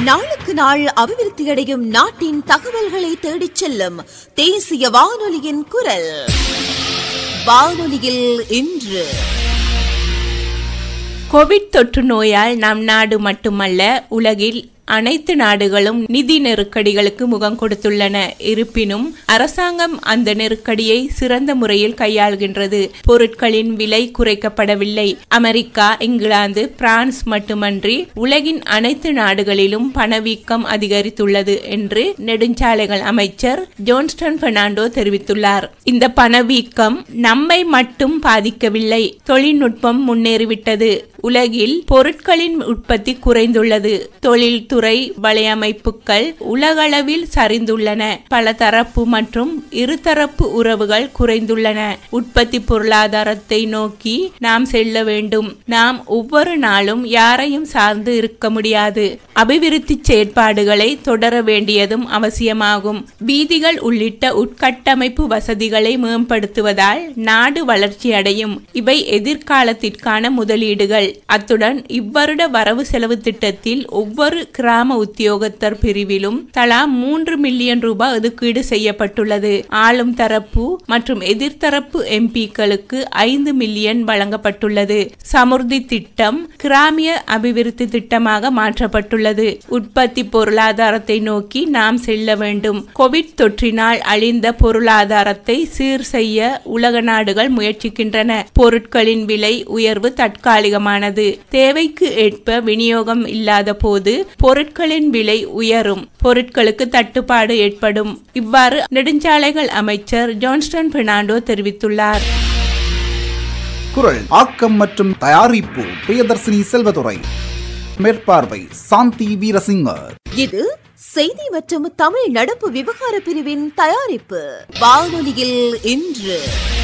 நாளுக்கு நாள் அபிவிருத்தியடையும் நாட்டின் தகவல்களை தேடிச் செல்லும் தேசிய வானொலியின் குரல் வானொலியில் இன்று கோவிட் தொற்று நோயால் நம் நாடு மட்டுமல்ல உலகில் அனைத்து நாடுகளும் நிதி நெருக்கடிகளுக்கு முகம் கொடுத்துள்ளன இருப்பினும் அரசாங்கம் அந்த நெருக்கடியை சிறந்த முறையில் கையாள்கின்றது பொருட்களின் விலை குறைக்கப்படவில்லை அமெரிக்கா இங்கிலாந்து பிரான்ஸ் மட்டுமன்றி உலகின் அனைத்து நாடுகளிலும் பணவீக்கம் அதிகரித்துள்ளது என்று நெடுஞ்சாலைகள் அமைச்சர் ஜோன்ஸ்டன் பெர்னாண்டோ தெரிவித்துள்ளார் இந்த பணவீக்கம் நம்மை மட்டும் பாதிக்கவில்லை தொழில்நுட்பம் முன்னேறிவிட்டது உலகில் பொருட்களின் உற்பத்தி குறைந்துள்ளது தொழில்துறை வலையமைப்புகள் உலகளவில் சரிந்துள்ளன பல தரப்பு மற்றும் இருதரப்பு உறவுகள் குறைந்துள்ளன உற்பத்தி பொருளாதாரத்தை நோக்கி நாம் செல்ல வேண்டும் நாம் ஒவ்வொரு நாளும் யாரையும் சார்ந்து இருக்க முடியாது அபிவிருத்தி செயற்பாடுகளை தொடர வேண்டியதும் அவசியமாகும் வீதிகள் உள்ளிட்ட உட்கட்டமைப்பு வசதிகளை மேம்படுத்துவதால் நாடு வளர்ச்சியடையும் இவை எதிர்காலத்திற்கான முதலீடுகள் அத்துடன் இவ்வருட வரவு செலவு திட்டத்தில் ஒவ்வொரு கிராம உத்தியோகத்தர் பிரிவிலும் தலா மூன்று மில்லியன் ரூபாய் ஒதுக்கீடு செய்யப்பட்டுள்ளது ஆளும் தரப்பு மற்றும் எதிர்த்தரப்பு எம்பிக்களுக்கு ஐந்து மில்லியன் வழங்கப்பட்டுள்ளது சமுர்தி திட்டம் கிராமிய அபிவிருத்தி திட்டமாக மாற்றப்பட்டுள்ளது உற்பத்தி பொருளாதாரத்தை நோக்கி நாம் செல்ல வேண்டும் கோவிட் தொற்றினால் அழிந்த பொருளாதாரத்தை சீர் செய்ய உலக நாடுகள் முயற்சிக்கின்றன பொருட்களின் விலை உயர்வு தற்காலிகமானது தேவைக்கு ஏற்ப விநியோகம் இல்லாத போது பொருட்களின் விலை உயரும் பொருட்களுக்கு தட்டுப்பாடு ஏற்படும் இவ்வாறு நெடுஞ்சாலைகள் அமைச்சர் ஜான்ஸ்டன் பெர்னாண்டோ தெரிவித்துள்ளார் குரல் ஆக்கம் மற்றும் தயாரிப்பு பிரியதர்சினி செல்வதுரை மேற்பார்வை சாந்தி வீரசிங்க இது செய்தி மற்றும் தமிழ் நடப்பு விவகார பிரிவின் தயாரிப்பு வானொலியில் இன்று